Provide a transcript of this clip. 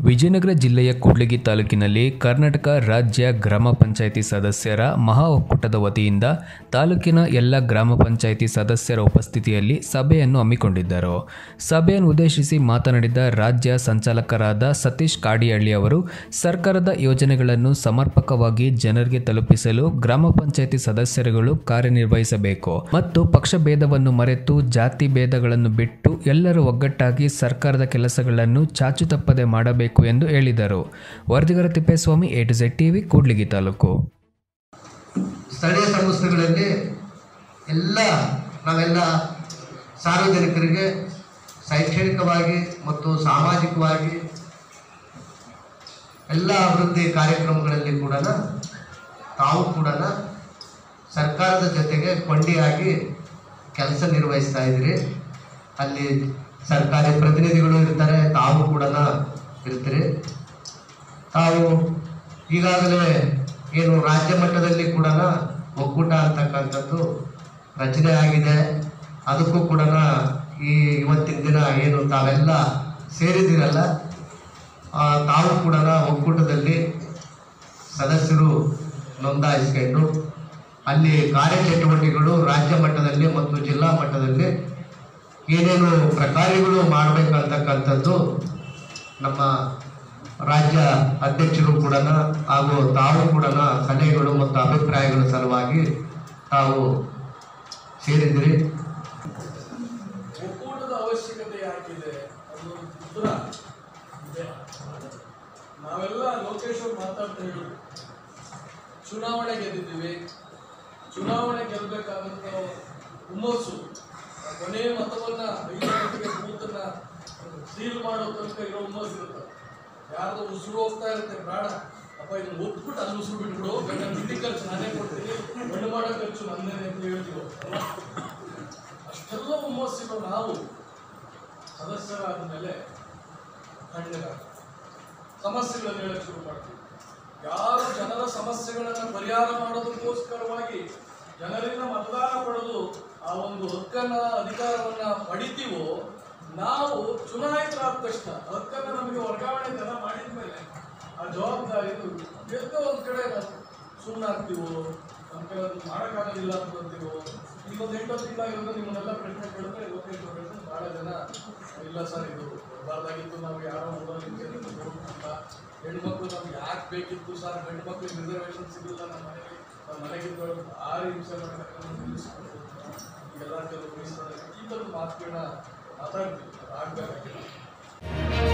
ವಿಜಯನಗರ ಜಿಲ್ಲೆಯ ಕೂಡ್ಲಿಗಿ ತಾಲೂಕಿನಲ್ಲಿ ಕರ್ನಾಟಕ ರಾಜ್ಯ ಗ್ರಾಮ ಪಂಚಾಯಿತಿ ಸದಸ್ಯರ ಮಹಾ ಒಕ್ಕೂಟದ ವತಿಯಿಂದ ತಾಲೂಕಿನ ಎಲ್ಲ ಗ್ರಾಮ ಪಂಚಾಯಿತಿ ಸದಸ್ಯರ ಉಪಸ್ಥಿತಿಯಲ್ಲಿ ಸಭೆಯನ್ನು ಹಮ್ಮಿಕೊಂಡಿದ್ದರು ಸಭೆಯನ್ನು ಉದ್ದೇಶಿಸಿ ಮಾತನಾಡಿದ ರಾಜ್ಯ ಸಂಚಾಲಕರಾದ ಸತೀಶ್ ಕಾಡಿಹಳ್ಳಿ ಅವರು ಸರ್ಕಾರದ ಯೋಜನೆಗಳನ್ನು ಸಮರ್ಪಕವಾಗಿ ಜನರಿಗೆ ತಲುಪಿಸಲು ಗ್ರಾಮ ಪಂಚಾಯಿತಿ ಸದಸ್ಯರುಗಳು ಕಾರ್ಯನಿರ್ವಹಿಸಬೇಕು ಮತ್ತು ಪಕ್ಷ ಭೇದವನ್ನು ಮರೆತು ಜಾತಿ ಭೇದಗಳನ್ನು ಬಿಟ್ಟು ಎಲ್ಲರೂ ಒಗ್ಗಟ್ಟಾಗಿ ಸರ್ಕಾರದ ಕೆಲಸಗಳನ್ನು ಚಾಚು ತಪ್ಪದೆ ಮಾಡಬೇಕು ಎಂದು ಹೇಳಿದರು ವರದಿಗಾರ Thippeswamy A to Z TV Kudligi taluk ಸ್ಥಳೀಯ ಸಂಸ್ಥೆಗಳಲ್ಲಿ ಎಲ್ಲ ನಾವೆಲ್ಲ ಸಾರ್ವಜನಿಕರಿಗೆ ಶೈಕ್ಷಣಿಕವಾಗಿ ಮತ್ತು ಸಾಮಾಜಿಕವಾಗಿ ಎಲ್ಲ ಅಭಿವೃದ್ಧಿ ಕಾರ್ಯಕ್ರಮಗಳಲ್ಲಿ ಕೂಡ ತಾವು ಕೂಡ ಸರ್ಕಾರದ ಜೊತೆಗೆ ಕೊಂಡಿಯಾಗಿ ಕೆಲಸ ನಿರ್ವಹಿಸ್ತಾ ಇದ್ದೀರಿ ಅಲ್ಲಿ ಸರ್ಕಾರಿ ಪ್ರತಿನಿಧಿಗಳು ಇರ್ತಾರೆ ತಾವು ಕೂಡ ಇರ್ತೀರಿ ತಾವು ಈಗಾಗಲೇ ಏನು ರಾಜ್ಯ ಮಟ್ಟದಲ್ಲಿ ಕೂಡ ಒಕ್ಕೂಟ ಅಂತಕ್ಕಂಥದ್ದು ರಚನೆ ಆಗಿದೆ ಅದಕ್ಕೂ ಕೂಡ ಈ ಇವತ್ತಿನ ದಿನ ಏನು ತಾವೆಲ್ಲ ಸೇರಿದಿರಲ್ಲ ಆ, ತಾವು ಕೂಡ ಒಕ್ಕೂಟದಲ್ಲಿ ಸದಸ್ಯರು ನೋಂದಾಯಿಸ್ಕೊಂಡು ಅಲ್ಲಿ ಕಾರ್ಯಚಟುವಟಿಕೆಗಳು ರಾಜ್ಯ ಮಟ್ಟದಲ್ಲಿ ಮತ್ತು ಜಿಲ್ಲಾ ಮಟ್ಟದಲ್ಲಿ ಏನೇನು ಪ್ರಕಾರಗಳು ಮಾಡಬೇಕಂತಕ್ಕಂಥದ್ದು ನಮ್ಮ ರಾಜ್ಯ ಅಧ್ಯಕ್ಷರು ಕೂಡ ಹಾಗೂ ತಾವು ಕೂಡ ಸಲಹೆಗಳು ಮತ್ತು ಅಭಿಪ್ರಾಯಗಳ ಸಲುವಾಗಿ ತಾವು ಸೇರಿದ್ರಿ ಒಕ್ಕೂಟದ ಅವಶ್ಯಕತೆ ಯಾಕಿದೆ ಅನ್ನೋದು ಉತ್ತರ ಇದೆ ನಾವೆಲ್ಲ ಲೋಕೇಶ್ ಅವ್ರು ಮಾತಾಡ್ತಾ ಹೇಳಿದ್ರು ಚುನಾವಣೆ ಗೆದ್ದಿದ್ದೀವಿ ಚುನಾವಣೆ ಗೆಲ್ಲಬೇಕಾದಂಥ ಹುಮ್ಮಸ್ಸು ಆ ಕೊನೆಯ ಮತವನ್ನ ಐದು ಗಂಟೆಗೆ ಬೂತನ್ನ ಸೀಲ್ ಮಾಡೋ ತನಕ ಇರೋ ಹುಮ್ಮಸ್ಸು ಇರುತ್ತೆ ಯಾರ್ದೋ ಉಸಿರು ಹೋಗ್ತಾ ಇರುತ್ತೆ ಬೇಡ ಅಪ್ಪ ಇದನ್ನ ಒತ್ಬಿಟ್ಟು ಅಲ್ಲಿ ಉಸಿರು ಬಿಟ್ಬಿಡು ಬೇಕಾದ್ರೆ ತಿಂಡಿ ಖರ್ಚು ನಾನೇ ಕೊಡ್ತೀನಿ ಮಣ್ಣು ಮಾಡೋ ಖರ್ಚು ನಂದೇನೆ ಅಂತ ಹೇಳ್ತೀವಿ ಅಷ್ಟೆಲ್ಲ ಹುಮ್ಮಸ್ಸಿರೋ ನಾವು ಸದಸ್ಯರಾದ ಮೇಲೆ ತಣ್ಣಗ ಸಮಸ್ಯೆಗಳನ್ನು ಹೇಳಕ್ ಶುರು ಮಾಡ್ತೀವಿ ಯಾರು ಜನರ ಸಮಸ್ಯೆಗಳನ್ನು ಪರಿಹಾರ ಮಾಡೋದಕ್ಕೋಸ್ಕರವಾಗಿ ಜನರಿಂದ ಮತದಾನ ಪಡೆದು ಆ ಒಂದು ಹಕ್ಕನ್ನ ಅಧಿಕಾರವನ್ನ ಪಡಿತೀವೋ ನಾವು ಚುನಾಯಿತರಾದ ತಕ್ಷಣ ಹಕ್ಕನ್ನ ನಮಗೆ ವರ್ಗಾವಣೆ ಜನ ಮಾಡಿದ ಮೇಲೆ ಆ ಜವಾಬ್ದಾರಿ ಎಷ್ಟೋ ಒಂದ್ ಕಡೆ ನಾವು ಸುಮ್ಮನಾಗ್ತೀವೋ ನಮ್ಮ ಕಡೆ ಅದನ್ನ ಮಾಡೋಕ್ಕಾಗೋದಿಲ್ಲ ಅಂತೀವೋ ಈಗ ಒಂದು ಎಂಟು ತಿಂಗಳಾಗಿರೋದು ನಿಮ್ಮನ್ನೆಲ್ಲ ಪ್ರಶ್ನೆ ಕೇಳಿದ್ರೆ ಲೋಕೇಶ್ ಅವ್ರ ಹೆಸರು ಬಹಳ ಜನ ಇಲ್ಲ ಸರ್ ಇದು ಬರಬಾರ್ದಾಗಿತ್ತು ನಾವು ಯಾರೋ ಓದೋದಕ್ಕೆ ಅಂತ ಹೆಣ್ಮಕ್ಳು ನಮ್ಗೆ ಯಾಕೆ ಬೇಕಿತ್ತು ಸರ್ ಗಂಡು ಮಕ್ಳಿಗೆ ರಿಸರ್ವೇಶನ್ ಸಿಗಲಿಲ್ಲ ನಮ್ಮ ಮನೆಗೆ ನಮ್ಮ ಮನೆಗಿದ್ದವರು ಆರು ಹಿಂಸೆ ಮಾಡತಕ್ಕಂಥ ನಿಲ್ಲಿಸ್ಕೊಂಡು ಈಗೆಲ್ಲ ಕೆಲವು ಮೀಸಲಾತಿ ಈ ಥರದ ಮಾತುಗಳನ್ನ ಮಾತಾಡ್ತೀವಿ ಆಗ್ಬೇಕಾಗಿಲ್ಲ